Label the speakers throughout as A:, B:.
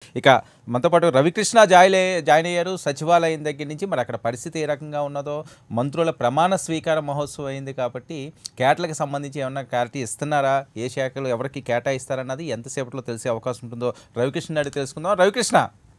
A: ఇక మనతో పాటు రవికృష్ణ జాయిన్ అయ్యే- జాయిన్ అయ్యారు సచివాలయం దగ్గర నుంచి మరి అక్కడ పరిస్థితి ఏ రకంగా ఉన్నదో మంత్రుల ప్రమాణ స్వీకార మహోత్సవం అయింది కాబట్టి కేటలకు సంబంధించి ఏమన్నా క్లారిటీ ఇస్తున్నారా ఏ శాఖలు ఎవరికి కేటాయిస్తారన్నది ఎంతసేపట్లో తెలిసే అవకాశం ఉంటుందో రవికృష్ణ అడిగి తెలుసుకుందాం రవికృష్ణ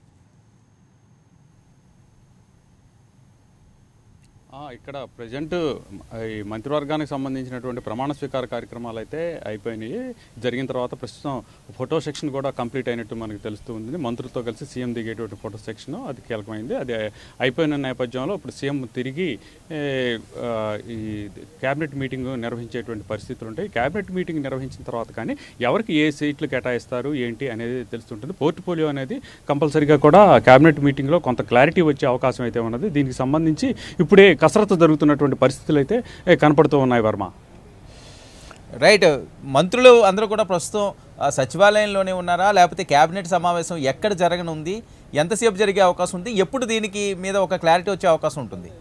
B: ఆ, ఇక్కడ ప్రజెంట్ ఈ మంత్రివర్గానికి సంబంధించినటువంటి ప్రమాణ స్వీకార కార్యక్రమాలు అయితే అయిపోయినాయి జరిగిన తర్వాత ప్రస్తుతం ఫోటో సెక్షన్ కూడా కంప్లీట్ అయినట్టు మనకు తెలుస్తూ ఉంది మంత్రులతో కలిసి సీఎం దిగేటువంటి ఫోటో సెక్షన్ అది కీలకమైంది అది అయిపోయిన నేపథ్యంలో ఇప్పుడు సీఎం తిరిగి ఏ, ఆ, ఈ క్యాబినెట్ మీటింగ్ నిర్వహించేటువంటి పరిస్థితులు ఉంటాయి క్యాబినెట్ మీటింగ్ నిర్వహించిన తర్వాత కానీ ఎవరికి ఏ సీట్లు కేటాయిస్తారు ఏంటి అనేది తెలుస్తుంటుంది పోర్ట్ఫోలియో అనేది కంపల్సరీగా కూడా క్యాబినెట్ మీటింగ్లో కొంత క్లారిటీ వచ్చే అవకాశం అయితే ఉన్నది దీనికి సంబంధించి ఇప్పుడే కసరత్తు జరుగుతున్నటువంటి పరిస్థితులు అయితే ఏ, కనపడుతూ ఉన్నాయి వర్మ
A: రైట్ మంత్రులు అందరూ కూడా ప్రస్తుతం ఆ, సచివాలయంలోనే ఉన్నారా లేకపోతే కేబినెట్ సమావేశం ఎక్కడ జరగనుంది ఎంతసేపు జరిగే అవకాశం ఉంది ఎప్పుడు దీనికి మీద ఒక క్లారిటీ వచ్చే అవకాశం ఉంటుంది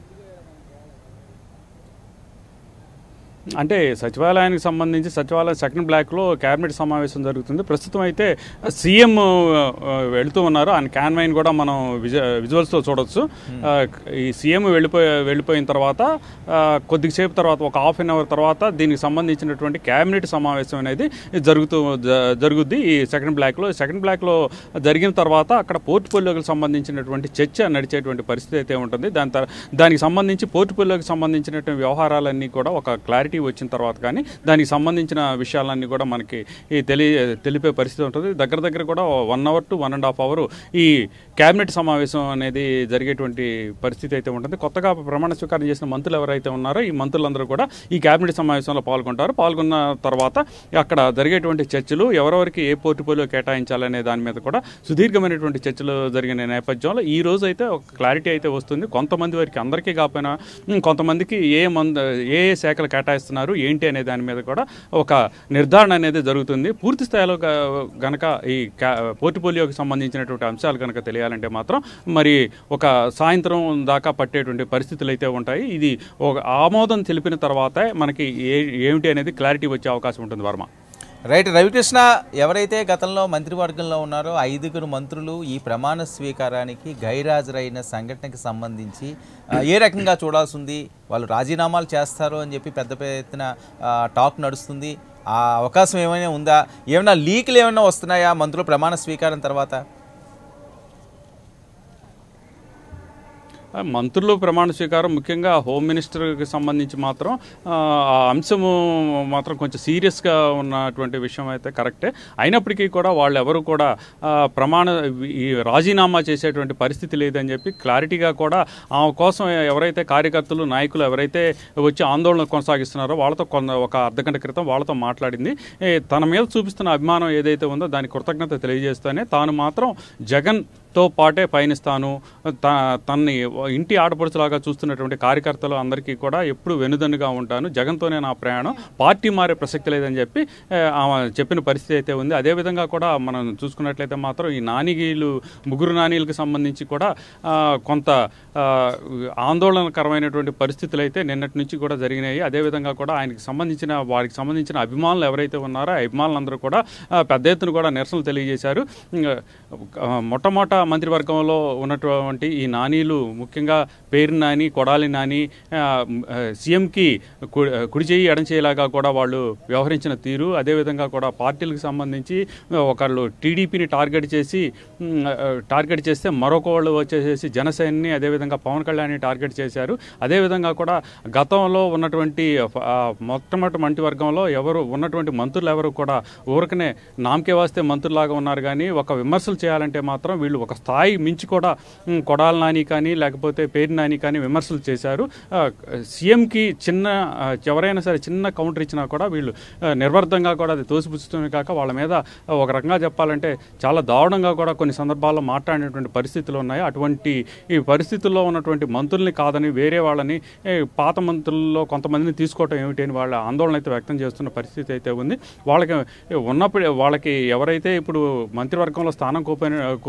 B: అంటే సచివాలయానికి సంబంధించి సచివాలయం సెకండ్ బ్లాక్లో కేబినెట్ సమావేశం జరుగుతుంది ప్రస్తుతం అయితే సీఎం ఆ, వెళుతూ ఉన్నారు ఆయన క్యాన్వైన్ కూడా మనం విజ విజువల్స్లో చూడొచ్చు ఆ, ఈ సీఎం వెళ్ళిపోయి వెళ్ళిపోయిన తర్వాత ఆ, కొద్దిసేపు తర్వాత ఒక హాఫ్ అన్ అవర్ తర్వాత దీనికి సంబంధించినటువంటి కేబినెట్ సమావేశం అనేది జరుగుతూ జ- జరుగుద్ది ఈ సెకండ్ బ్లాక్లో సెకండ్ బ్లాక్లో జరిగిన తర్వాత అక్కడ పోర్ట్ఫోలియోకి సంబంధించినటువంటి చర్చ నడిచేటువంటి పరిస్థితి అయితే ఉంటుంది దాని తర్ దానికి సంబంధించి పోర్ట్ఫోలియోకి సంబంధించినటువంటి వ్యవహారాలన్నీ కూడా ఒక క్లారిటీ వచ్చిన తర్వాత కానీ దానికి సంబంధించిన విషయాలన్నీ కూడా మనకి ఈ తెలియ తెలిపే పరిస్థితి ఉంటుంది దగ్గర దగ్గర కూడా one hour to one and half hour ఈ కేబినెట్ సమావేశం అనేది జరిగేటువంటి పరిస్థితి అయితే ఉంటుంది కొత్తగా ప్రమాణ స్వీకారం చేసిన మంత్రులు ఎవరైతే ఉన్నారో ఈ మంత్రులందరూ కూడా ఈ కేబినెట్ సమావేశంలో పాల్గొంటారు పాల్గొన్న తర్వాత అక్కడ జరిగేటువంటి చర్చలు ఎవరెవరికి ఏ పోర్ట్ఫోలియో కేటాయించాలనే దాని మీద కూడా సుదీర్ఘమైనటువంటి చర్చలు జరిగిన నేపథ్యంలో ఈ రోజు అయితే ఒక క్లారిటీ అయితే వస్తుంది కొంతమంది వారికి అందరికీ కాకపోయినా ఉమ్, కొంతమందికి ఏ మంద ఏ ఏ శాఖలు కేటాయిస్తున్నారు ఏంటి అనే దాని మీద కూడా ఒక నిర్ధారణ అనేది జరుగుతుంది పూర్తి స్థాయిలో గ- గనక ఈ కా- పోర్ట్ఫోలియోకి సంబంధించినటువంటి అంశాలు కనుక తెలియాలంటే మాత్రం మరి ఒక సాయంత్రం దాకా పట్టేటువంటి పరిస్థితులు అయితే ఉంటాయి ఇది ఒక ఆమోదం తెలిపిన తర్వాతే మనకి ఏ ఏమిటి అనేది క్లారిటీ వచ్చే అవకాశం ఉంటుంది వర్మ
A: రైట్ రవికృష్ణ ఎవరైతే గతంలో మంత్రివర్గంలో ఉన్నారో ఐదుగురు మంత్రులు ఈ ప్రమాణ స్వీకారానికి గైరాజరైన సంఘటనకి సంబంధించి ఆ, ఏ రకంగా చూడాల్సి ఉంది వాళ్ళు రాజీనామాలు చేస్తారు అని చెప్పి పెద్ద ఎత్తున ఆ, టాక్ నడుస్తుంది ఆ అవకాశం ఏమైనా ఉందా ఏమైనా లీకులు ఏమైనా వస్తున్నాయా మంత్రుల ప్రమాణ స్వీకారం తర్వాత
B: ఆ, మంత్రులు ప్రమాణ స్వీకారం ముఖ్యంగా హోమ్ మినిస్టర్కి సంబంధించి మాత్రం ఆ ఆ అంశము మాత్రం కొంచెం సీరియస్గా ఉన్నటువంటి విషయం అయితే కరెక్టే అయినప్పటికీ కూడా వాళ్ళు ఎవరు కూడా ఆ, ప్రమాణ ఈ రాజీనామా చేసేటువంటి పరిస్థితి లేదని చెప్పి క్లారిటీగా కూడా ఆమె కోసం ఎవరైతే కార్యకర్తలు నాయకులు ఎవరైతే వచ్చి ఆందోళన కొనసాగిస్తున్నారో వాళ్ళతో కొంత ఒక అర్ధగంట క్రితం వాళ్ళతో మాట్లాడింది ఏ, తన మీద చూపిస్తున్న అభిమానం ఏదైతే ఉందో దాని కృతజ్ఞత తెలియజేస్తూనే తాను మాత్రం జగన్ తో పాటే పయనిస్తాను త తన్ని ఇంటి ఆడపడుచులాగా చూస్తున్నటువంటి కార్యకర్తలు అందరికీ కూడా ఎప్పుడు వెనుదన్నుగా ఉంటాను జగన్తోనే నా ప్రయాణం పార్టీ మారే ప్రసక్తి లేదని చెప్పి ఏ, ఆమె చెప్పిన పరిస్థితి అయితే ఉంది అదేవిధంగా కూడా మనం చూసుకున్నట్లయితే మాత్రం ఈ నానిగీలు ముగ్గురు నానీలకు సంబంధించి కూడా ఆ, కొంత ఆ, ఆందోళనకరమైనటువంటి పరిస్థితులు అయితే నిన్నటి నుంచి కూడా జరిగినాయి అదేవిధంగా కూడా ఆయనకి సంబంధించిన వారికి సంబంధించిన అభిమానులు ఎవరైతే ఉన్నారో ఆ అభిమానులందరూ కూడా ఆ, పెద్ద ఎత్తున కూడా నిరసనలు తెలియజేశారు ఇంకా, ఆ, మొట్టమొదట మంత్రివర్గంలో ఉన్నటువంటి ఈ నానీలు ముఖ్యంగా పేరు నాని కొడాలి నాని ఆ, ఆ, సీఎంకి కు- కుడి చేయి ఎడం చేయలాగా కూడా వాళ్ళు వ్యవహరించిన తీరు అదేవిధంగా కూడా పార్టీలకు సంబంధించి ఒకళ్ళు టీడీపీని టార్గెట్ చేసి ఉమ్, ఆ, టార్గెట్ చేస్తే మరొక వాళ్ళు వచ్చేసేసి జనసేనని అదేవిధంగా పవన్ కళ్యాణ్ని టార్గెట్ చేశారు అదేవిధంగా కూడా గతంలో ఉన్నటువంటి ఆ, మొట్టమొదటి మంత్రివర్గంలో ఎవరు ఉన్నటువంటి మంత్రులు ఎవరు కూడా ఊరకనే నామకే వాస్తే మంత్రులాగా ఉన్నారు కానీ ఒక విమర్శలు చేయాలంటే మాత్రం వీళ్ళు ఒక స్థాయి మించి కూడా ఉమ్, కొడాల నాని కానీ లేకపోతే పేరు నాని కానీ విమర్శలు చేశారు ఆ, సీఎంకి చిన్న ఆ, ఎవరైనా సరే చిన్న కౌంటర్ ఇచ్చినా కూడా వీళ్ళు ఆ, నిర్వర్ధంగా కూడా అది తోసిపుచ్చుతూనే కాక వాళ్ళ మీద ఆ, ఒక రకంగా చెప్పాలంటే చాలా దారుణంగా కూడా కొన్ని సందర్భాల్లో మాట్లాడినటువంటి పరిస్థితులు ఉన్నాయి అటువంటి ఈ పరిస్థితుల్లో ఉన్నటువంటి మంత్రుల్ని కాదని వేరే వాళ్ళని ఏ, పాత మంత్రుల్లో కొంతమందిని తీసుకోవటం ఏమిటి అని వాళ్ళ ఆందోళన అయితే వ్యక్తం చేస్తున్న పరిస్థితి అయితే ఉంది వాళ్ళకి ఉన్నప్పుడు వాళ్ళకి ఎవరైతే ఇప్పుడు మంత్రివర్గంలో స్థానం కోల్పోయిన కోల్పోయినటువంటి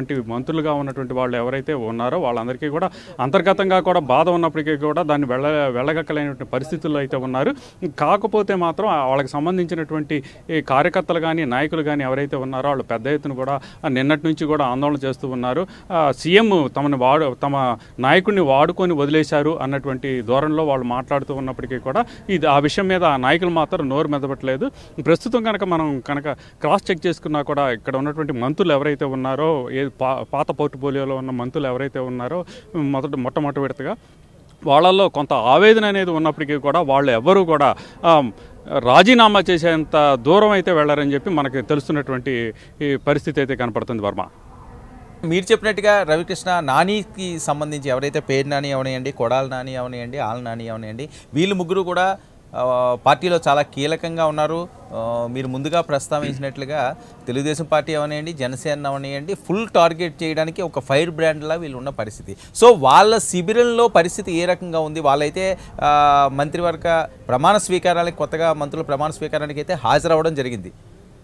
B: ఉన్నటువంటి మంత్రులుగా ఉన్నటువంటి వాళ్ళు ఎవరైతే ఉన్నారో వాళ్ళందరికీ కూడా అంతర్గతంగా కూడా బాధ ఉన్నప్పటికీ కూడా దాన్ని వెళ్ళ వెళ్ళగక్కలేనటువంటి పరిస్థితుల్లో అయితే ఉన్నారు కాకపోతే మాత్రం ఆ వాళ్ళకి సంబంధించినటువంటి ఈ కార్యకర్తలు కానీ నాయకులు కానీ ఎవరైతే ఉన్నారో వాళ్ళు పెద్ద ఎత్తున కూడా ఆ నిన్నటి నుంచి కూడా ఆందోళన చేస్తూ ఉన్నారు ఆ, సీఎం తమని వాడు తమ నాయకుడిని వాడుకొని వదిలేశారు అన్నటువంటి ధోరణిలో వాళ్ళు మాట్లాడుతూ ఉన్నప్పటికీ కూడా ఇది ఆ విషయం మీద ఆ నాయకులు మాత్రం నోరు మెదపట్లేదు ప్రస్తుతం కనుక మనం కనుక క్రాస్ చెక్ చేసుకున్నా కూడా ఇక్కడ ఉన్నటువంటి మంత్రులు ఎవరైతే ఉన్నారో ఏ పా పాత పోర్ట్ఫోలియోలో ఉన్న మంత్రులు ఎవరైతే ఉన్నారో మొదట మొట్టమొదటి విడతగా వాళ్ళల్లో కొంత ఆవేదన అనేది ఉన్నప్పటికీ కూడా వాళ్ళు ఎవ్వరూ కూడా ఆ, రాజీనామా చేసేంత దూరం అయితే వెళ్ళారని చెప్పి మనకి తెలుస్తున్నటువంటి ఈ పరిస్థితి అయితే కనపడుతుంది వర్మ
A: మీరు చెప్పినట్టుగా రవికృష్ణ నానికి సంబంధించి ఎవరైతే పేరు నాని అవనియండి కొడాల నాని అవనియండి ఆల్ నాని అవనియండి వీళ్ళు ముగ్గురు కూడా ఆ, పార్టీలో చాలా కీలకంగా ఉన్నారు ఆ, మీరు ముందుగా ప్రస్తావించినట్లుగా తెలుగుదేశం పార్టీ అవనియండి జనసేన అవనియండి ఫుల్ టార్గెట్ చేయడానికి ఒక ఫైర్ బ్రాండ్లా వీళ్ళు ఉన్న పరిస్థితి సో వాళ్ళ శిబిరంలో పరిస్థితి ఏ రకంగా ఉంది వాళ్ళైతే ఆ, మంత్రివర్గ ప్రమాణ స్వీకారానికి కొత్తగా మంత్రుల ప్రమాణ స్వీకారానికి అయితే హాజరవ్వడం జరిగింది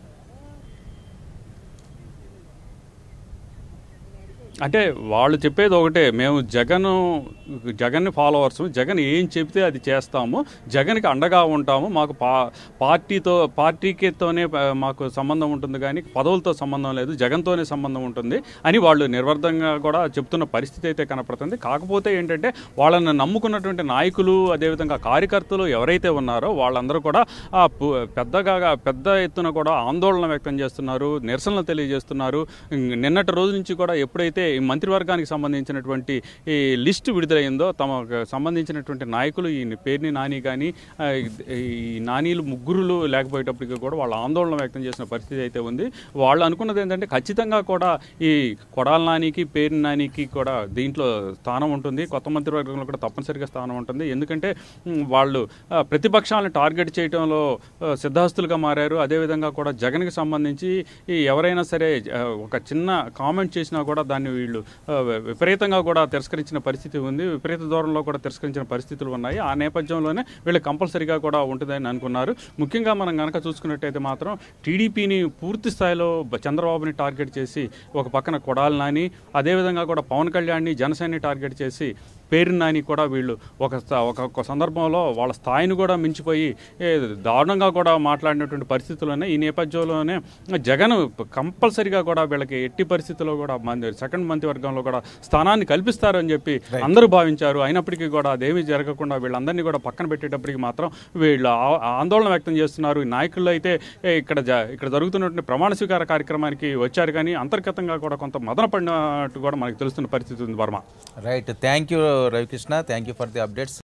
B: అంటే వాళ్ళు చెప్పేది ఒకటే మేము జగన్ జగన్ ఫాలోవర్స్ జగన్ ఏం చెబితే అది చేస్తాము జగన్కి అండగా ఉంటాము మాకు పా పార్టీతో పార్టీకితోనే ఆ, మాకు సంబంధం ఉంటుంది కానీ పదవులతో సంబంధం లేదు జగన్తోనే సంబంధం ఉంటుంది అని వాళ్ళు నిర్వర్ధంగా కూడా చెప్తున్న పరిస్థితి అయితే కనపడుతుంది కాకపోతే ఏంటంటే వాళ్ళని నమ్ముకున్నటువంటి నాయకులు అదేవిధంగా కార్యకర్తలు ఎవరైతే ఉన్నారో వాళ్ళందరూ కూడా ఆ పు- పెద్దగా పెద్ద ఎత్తున కూడా ఆందోళన వ్యక్తం చేస్తున్నారు నిరసనలు తెలియజేస్తున్నారు ఇంక నిన్నటి రోజు నుంచి కూడా ఎప్పుడైతే ఈ మంత్రివర్గానికి సంబంధించినటువంటి ఈ లిస్టు విడుదలైందో తమకు సంబంధించినటువంటి నాయకులు ఈ పేరుని నాని కానీ ఆ, ఈ నానీలు ముగ్గురులు లేకపోయేటప్పటికీ కూడా వాళ్ళ ఆందోళన వ్యక్తం చేసిన పరిస్థితి అయితే ఉంది వాళ్ళు అనుకున్నది ఏంటంటే ఖచ్చితంగా కూడా ఈ కొడాల నానికి పేరు నానికి కూడా దీంట్లో స్థానం ఉంటుంది కొత్త మంత్రివర్గంలో కూడా తప్పనిసరిగా స్థానం ఉంటుంది ఎందుకంటే ఉమ్, వాళ్ళు ఆ, ప్రతిపక్షాలను టార్గెట్ చేయడంలో ఆ, సిద్ధాస్తులుగా మారారు అదేవిధంగా కూడా జగన్కి సంబంధించి ఈ ఎవరైనా సరే ఆ, ఒక చిన్న కామెంట్ చేసినా కూడా దాన్ని వీళ్ళు ఆ, విపరీతంగా కూడా తిరస్కరించిన పరిస్థితి ఉంది విపరీత దూరంలో కూడా తిరస్కరించిన పరిస్థితులు ఉన్నాయి ఆ నేపథ్యంలోనే వీళ్ళు కంపల్సరీగా కూడా ఉంటుందని అనుకున్నారు ముఖ్యంగా మనం కనుక చూసుకున్నట్టయితే మాత్రం టీడీపీని పూర్తి స్థాయిలో బ- చంద్రబాబుని టార్గెట్ చేసి ఒక పక్కన కొడాలి నాని అదేవిధంగా కూడా పవన్ కళ్యాణ్ని జనసేనని టార్గెట్ చేసి పేరు నాని కూడా వీళ్ళు ఒక స్థా- ఒక ఒక సందర్భంలో వాళ్ళ స్థాయిని కూడా మించిపోయి ఏ, దారుణంగా కూడా మాట్లాడినటువంటి పరిస్థితులు ఉన్నాయి ఈ నేపథ్యంలోనే జగన్ కంపల్సరీగా కూడా వీళ్ళకి ఎట్టి పరిస్థితుల్లో కూడా మంది సెకండ్ మంత్రివర్గంలో కూడా స్థానాన్ని కల్పిస్తారని చెప్పి అందరూ భావించారు అయినప్పటికీ కూడా అదేమీ జరగకుండా వీళ్ళందరినీ కూడా పక్కన పెట్టేటప్పటికి మాత్రం వీళ్ళు ఆ- ఆందోళన వ్యక్తం చేస్తున్నారు ఈ నాయకులు అయితే ఏ, ఇక్కడ జ- ఇక్కడ జరుగుతున్నటువంటి ప్రమాణ స్వీకార కార్యక్రమానికి వచ్చారు కానీ అంతర్గతంగా కూడా కొంత మదన పడినట్టు కూడా మనకు తెలుస్తున్న పరిస్థితి ఉంది Varma
A: right thank you Ravikrishna thank you for the updates